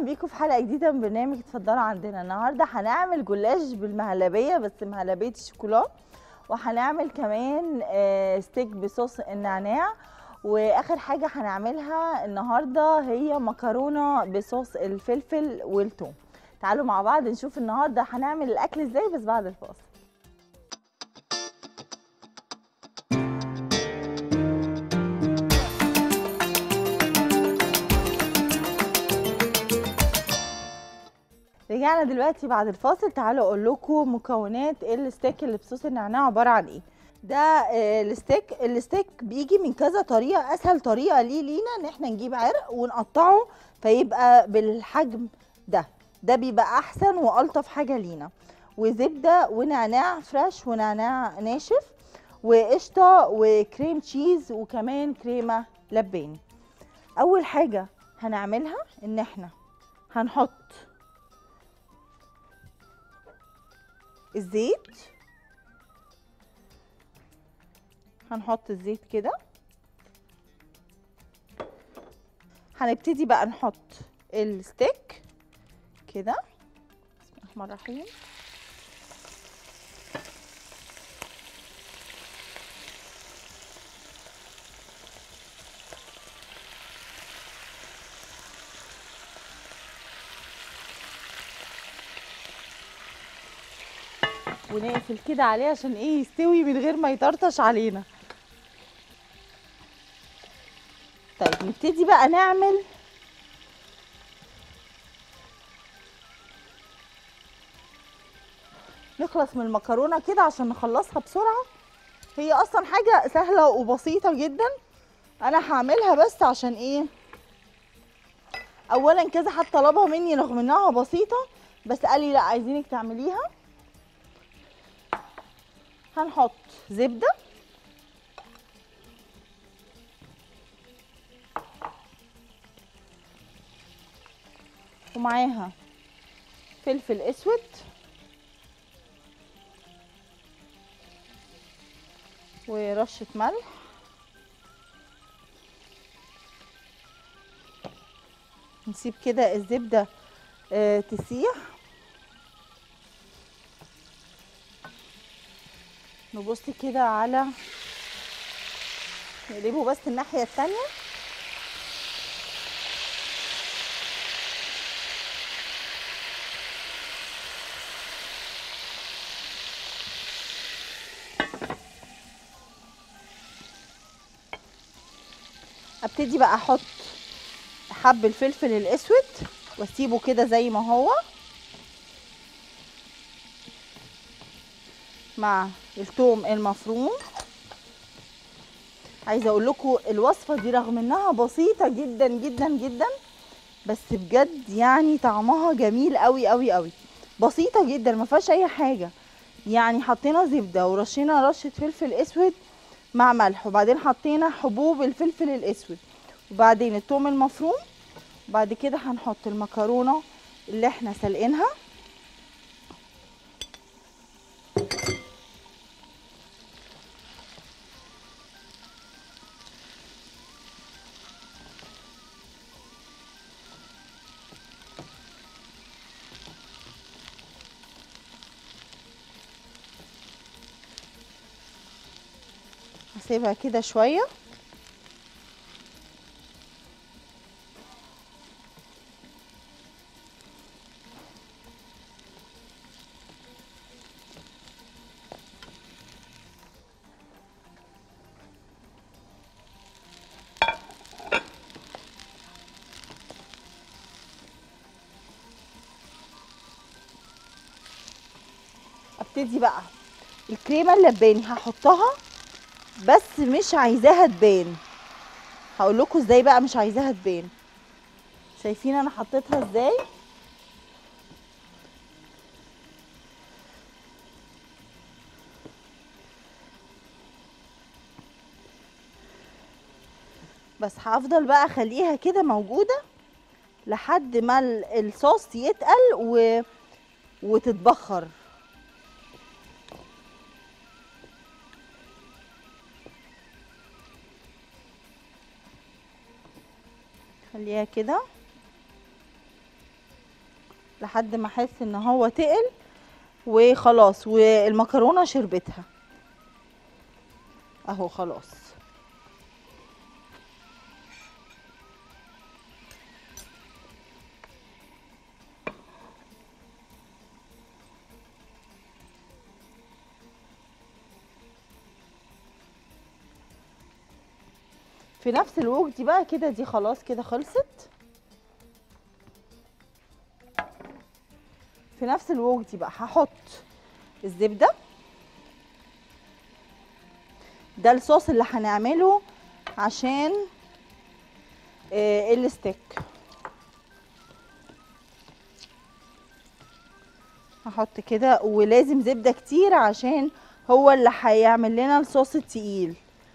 بيكم في حلقه جديده من برنامج اتفضلوا عندنا النهارده هنعمل جلاش بالمهلبيه بس مهلبيه الشوكولا وهنعمل كمان آه، ستيك بصوص النعناع واخر حاجه هنعملها النهارده هي مكرونه بصوص الفلفل والثوم تعالوا مع بعض نشوف النهارده هنعمل الاكل ازاي بس بعد الفاصل رجعنا دلوقتي بعد الفاصل تعالوا اقول لكم مكونات الستيك اللي بصوص النعناع عباره عن ايه ده آه، الستيك الستيك بيجي من كذا طريقه اسهل طريقه ليه لينا ان احنا نجيب عرق ونقطعه فيبقى بالحجم ده ده بيبقى احسن والطف حاجه لينا وزبده ونعناع فريش ونعناع ناشف وقشطه وكريم تشيز وكمان كريمه لباني اول حاجه هنعملها ان احنا هنحط الزيت هنحط الزيت كده هنبتدي بقى نحط الستيك كده بسم الله الرحمن الرحيم ونقفل كده عليه عشان ايه يستوي من غير ما يطرطش علينا طيب نبتدي بقى نعمل نخلص من المكرونه كده عشان نخلصها بسرعه هي اصلا حاجه سهله وبسيطه جدا انا هعملها بس عشان ايه اولا كذا حد طلبها مني رغم انها بسيطه بس قال لي لا عايزينك تعمليها هنحط زبدة ومعاها فلفل اسود ورشة ملح نسيب كده الزبدة آه، تسيح نبص كده على نقلبه بس الناحية التانية ابتدي بقى احط حب الفلفل الاسود واسيبه كده زي ما هو مع الثوم المفروم عايزه اقول لكم الوصفه دي رغم انها بسيطه جدا جدا جدا بس بجد يعني طعمها جميل قوي قوي قوي بسيطه جدا ما فيهاش اي حاجه يعني حطينا زبده ورشينا رشه فلفل اسود مع ملح وبعدين حطينا حبوب الفلفل الاسود وبعدين الثوم المفروم وبعد كده هنحط المكرونه اللي احنا سلقينها هسيبها كده شويه ابتدي بقى الكريمه اللباني هحطها بس مش عايزاها تبان هقول لكم ازاي بقى مش عايزاها تبان شايفين انا حطيتها ازاي بس هفضل بقى اخليها كده موجوده لحد ما ال- الصوص يتقل و... وتتبخر خليها كده لحد ما احس ان هو تقل وخلاص والمكرونه شربتها اهو خلاص في نفس الوقت دي بقى كده دي خلاص كده خلصت في نفس الوقت بقى هحط الزبده ده الصوص اللي هنعمله عشان آه الستيك هحط كده ولازم زبده كتير عشان هو اللي هيعمل لنا الصوص التقيل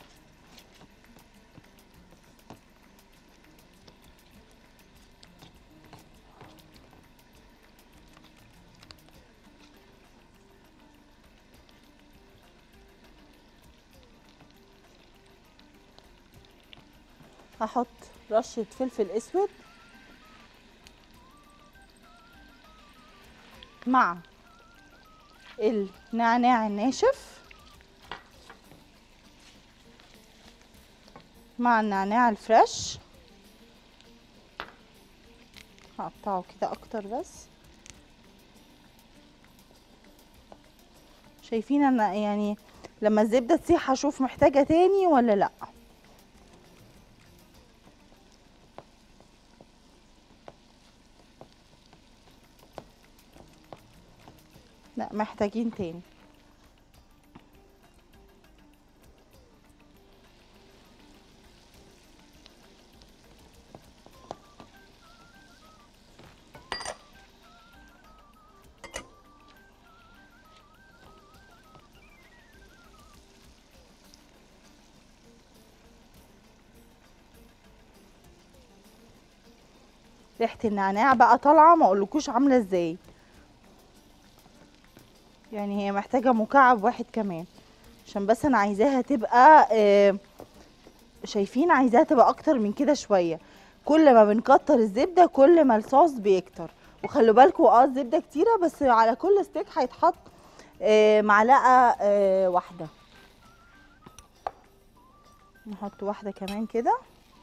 هحط رشة فلفل اسود مع النعناع الناشف مع النعناع الفريش هقطعه كده اكتر بس شايفين انا يعني لما الزبده تسيح هشوف محتاجه تاني ولا لا لا محتاجين تاني ريحه النعناع بقى طالعه ما اقولكوش عامله ازاي يعني هي محتاجه مكعب واحد كمان عشان بس انا عايزاها تبقى آه شايفين عايزاها تبقى اكتر من كده شويه كل ما بنكتر الزبده كل ما الصوص بيكتر وخلوا بالكم اه الزبده كتيره بس على كل ستيك هيتحط آه معلقه آه واحده نحط واحده كمان كده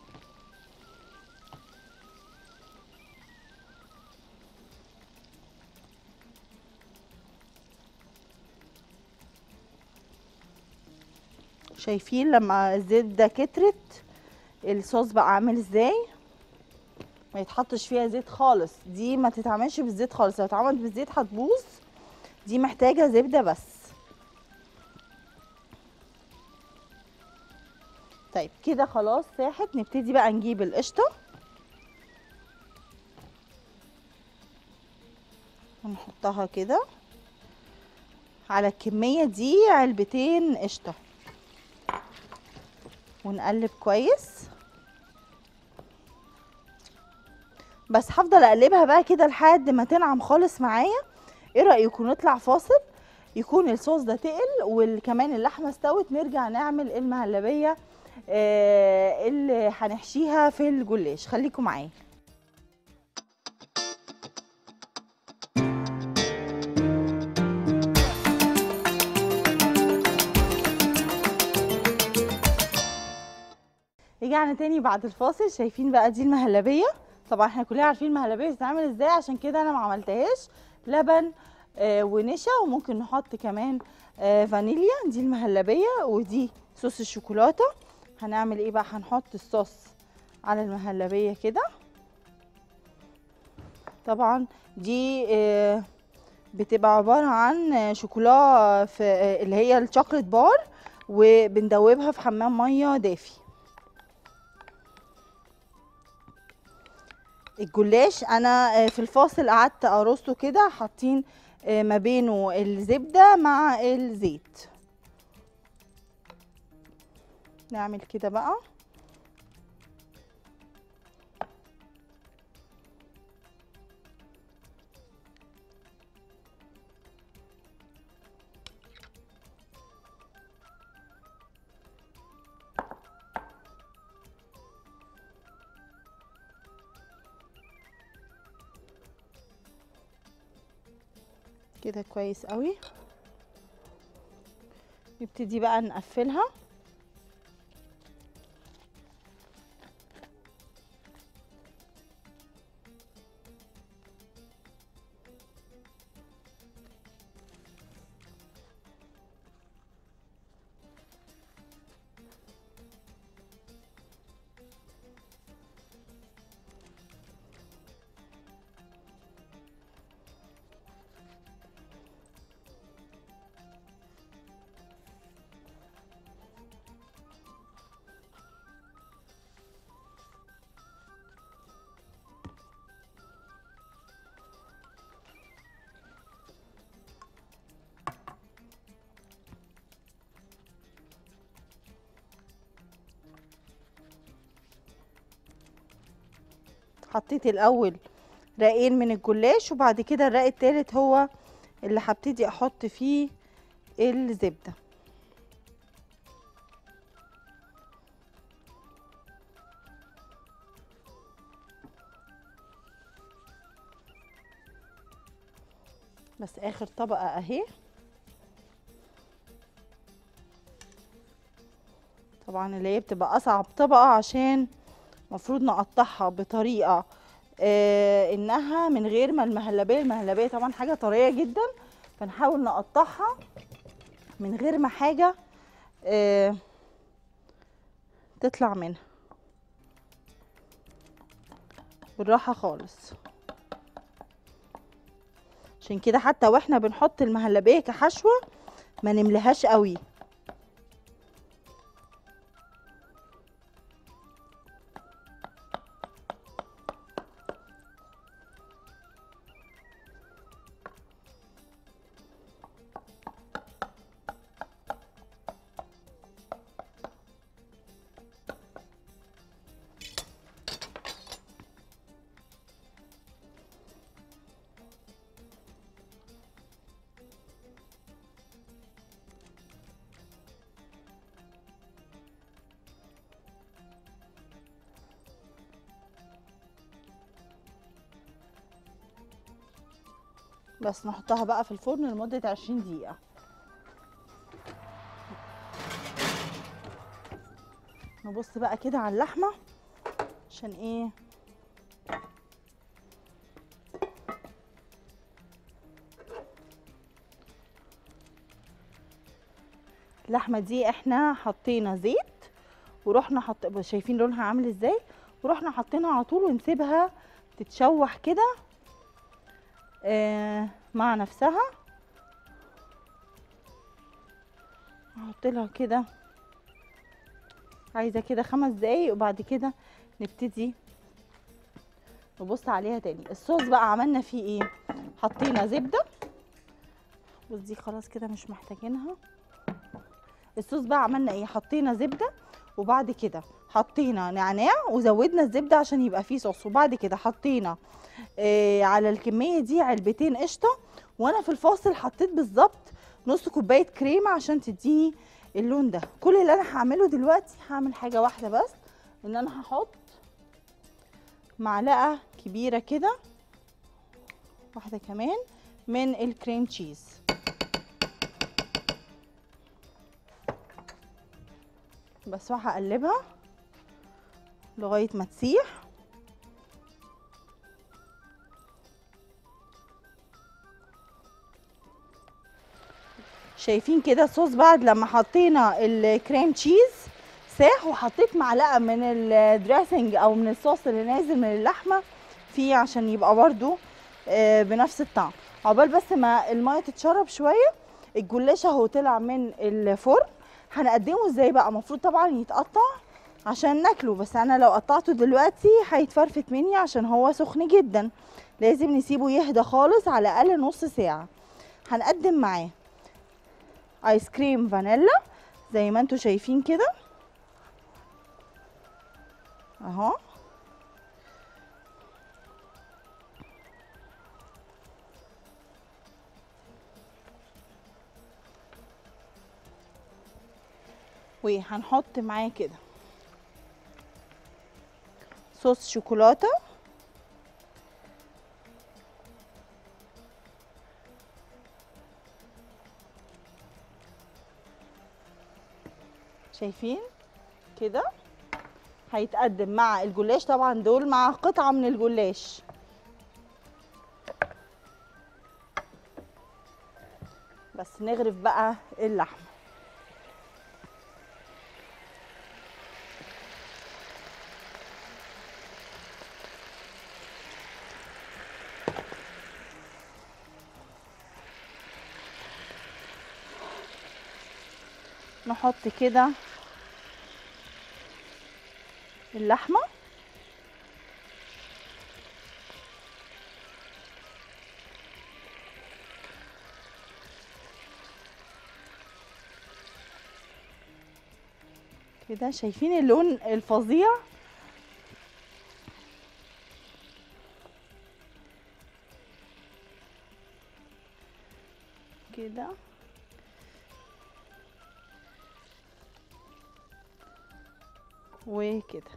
شايفين لما الزبده كترت الصوص بقى عامل ازاي ما يتحطش فيها زيت خالص دي ما تتعملش بالزيت خالص لو اتعملت بالزيت هتبوظ دي محتاجه زبده بس طيب كده خلاص ساحت نبتدي بقى نجيب القشطه ونحطها كده على الكميه دي علبتين قشطه ونقلب كويس بس هفضل اقلبها بقى كده لحد ما تنعم خالص معايا ايه رايكم نطلع فاصل يكون الصوص ده تقل وكمان اللحمه استوت نرجع نعمل المهلبيه آه اللي هنحشيها في الجلاش خليكم معايا رجعنا تاني بعد الفاصل شايفين بقى دي المهلبيه طبعا احنا كلنا عارفين المهلبيه بتتعمل ازاي عشان كده انا ما عملتهاش لبن آه ونشا وممكن نحط كمان آه فانيليا دي المهلبيه ودي صوص الشوكولاته هنعمل ايه بقى هنحط الصوص على المهلبيه كده طبعا دي آه بتبقى عباره عن شوكولا في آه اللي هي الشوكليت بار وبندوبها في حمام ميه دافي الجلاش انا في الفاصل قعدت ارصه كده حاطين ما بينه الزبده مع الزيت نعمل كده بقى كده كويس قوي نبتدي بقى نقفلها حطيت الاول رقين من الجلاش وبعد كده الرق التالت هو اللي هبتدي احط فيه الزبده بس اخر طبقه اهي طبعا اللي هي بتبقى اصعب طبقه عشان المفروض نقطعها بطريقه آه انها من غير ما المهلبيه المهلبيه طبعا حاجه طريه جدا فنحاول نقطعها من غير ما حاجه آه تطلع منها بالراحه خالص عشان كده حتى واحنا بنحط المهلبيه كحشوه ما نملهاش قوي بس نحطها بقى في الفرن لمدة عشرين دقيقة نبص بقى كده على اللحمة عشان ايه اللحمة دي احنا حطينا زيت ورحنا حط شايفين لونها عامل ازاي ورحنا حطينها على طول ونسيبها تتشوح كده آه مع نفسها احط لها كده عايزه كده خمس دقايق وبعد كده نبتدي نبص عليها تاني الصوص بقى عملنا فيه ايه حطينا زبده بص دي خلاص كده مش محتاجينها الصوص بقى عملنا ايه حطينا زبده وبعد كده حطينا نعناع وزودنا الزبده عشان يبقى فيه صوص وبعد كده حطينا آه على الكميه دي علبتين قشطه وانا في الفاصل حطيت بالظبط نص كوبايه كريمه عشان تديني اللون ده كل اللي انا هعمله دلوقتي هعمل حاجه واحده بس ان انا هحط معلقه كبيره كده واحده كمان من الكريم تشيز بس وهقلبها لغايه ما تسيح شايفين كده الصوص بعد لما حطينا الكريم تشيز ساح وحطيت معلقه من الدريسنج او من الصوص اللي نازل من اللحمه فيه عشان يبقى برده بنفس الطعم عقبال بس ما الميه تتشرب شويه الجلاش اهو طلع من الفرن هنقدمه ازاي بقى المفروض طبعا يتقطع عشان ناكله بس انا لو قطعته دلوقتي هيتفرفت مني عشان هو سخن جدا لازم نسيبه يهدى خالص على الاقل نص ساعه هنقدم معاه ايس كريم فانيلا زي ما انتم شايفين كده اهو وهنحط معاه كده صوص شوكولاته شايفين كده هيتقدم مع الجلاش طبعا دول مع قطعه من الجلاش بس نغرف بقى اللحمه نحط كده اللحمه كده شايفين اللون الفظيع كده وكده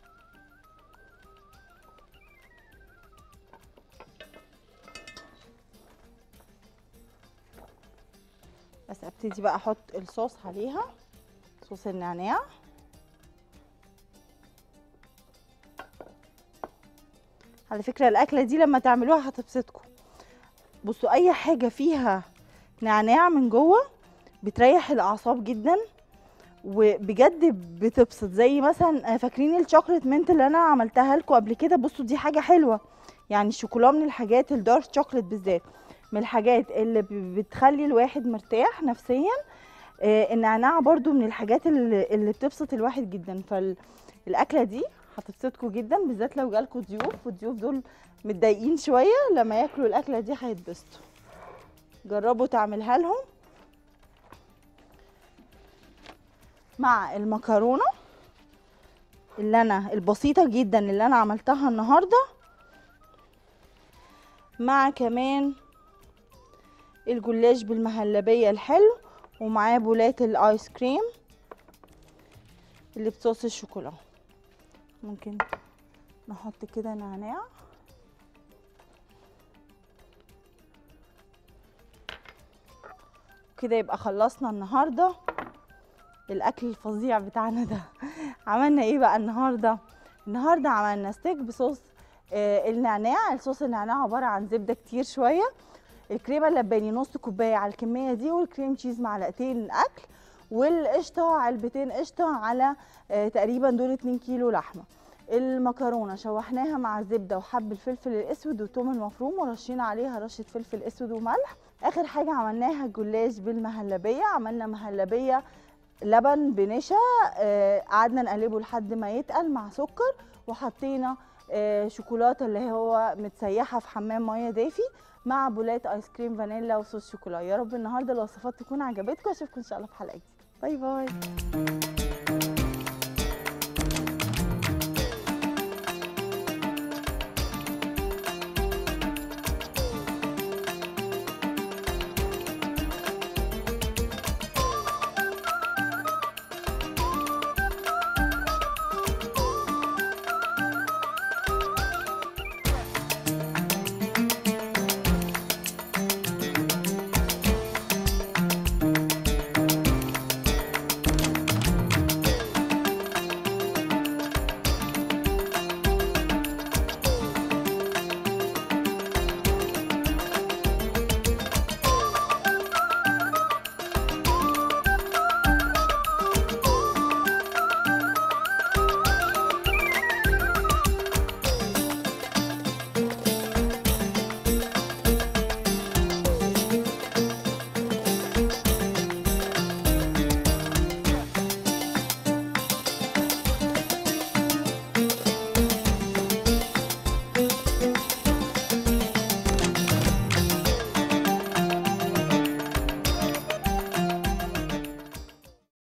بس ابتدي بقى احط الصوص عليها صوص النعناع على فكرة الأكلة دي لما تعملوها هتبسطكم بصوا أي حاجة فيها نعناع من جوه بتريح الأعصاب جدا وبجد بتبسط زي مثلا فاكرين الشوكليت منت اللي انا عملتها لكم قبل كده بصوا دي حاجه حلوه يعني الشوكولا من الحاجات الدارك شوكليت بالذات من الحاجات اللي ب- بتخلي الواحد مرتاح نفسيا آه، النعناع برضو من الحاجات اللي, اللي بتبسط الواحد جدا فالاكله دي هتبسطكم جدا بالذات لو جالكم ضيوف والضيوف دول متضايقين شويه لما ياكلوا الاكله دي هيتبسطوا جربوا تعملها لهم مع المكرونه اللي انا البسيطه جدا اللي انا عملتها النهارده مع كمان الجلاش بالمهلبيه الحلو ومعاه بولات الايس كريم اللي بصوص الشوكولا ممكن نحط كده نعناع كده يبقى خلصنا النهارده الاكل الفظيع بتاعنا ده عملنا ايه بقى النهارده النهارده عملنا ستيك بصوص آه النعناع الصوص النعناع عباره عن زبده كتير شويه الكريمه اللباني نص كوبايه على الكميه دي والكريم تشيز معلقتين اكل والقشطه علبتين قشطه على آه تقريبا دول 2 كيلو لحمه المكرونه شوحناها مع الزبده وحب الفلفل الاسود والثوم المفروم ورشينا عليها رشه فلفل اسود وملح اخر حاجه عملناها جلاش بالمهلبيه عملنا مهلبيه لبن بنشا آه، قعدنا نقلبه لحد ما يتقل مع سكر وحطينا آه، شوكولاته اللي هو متسيحه في حمام ميه دافي مع بولات ايس كريم فانيلا وصوص شوكولا يا رب النهارده الوصفات تكون عجبتكم اشوفكم ان شاء الله في حلقه جديده باي باي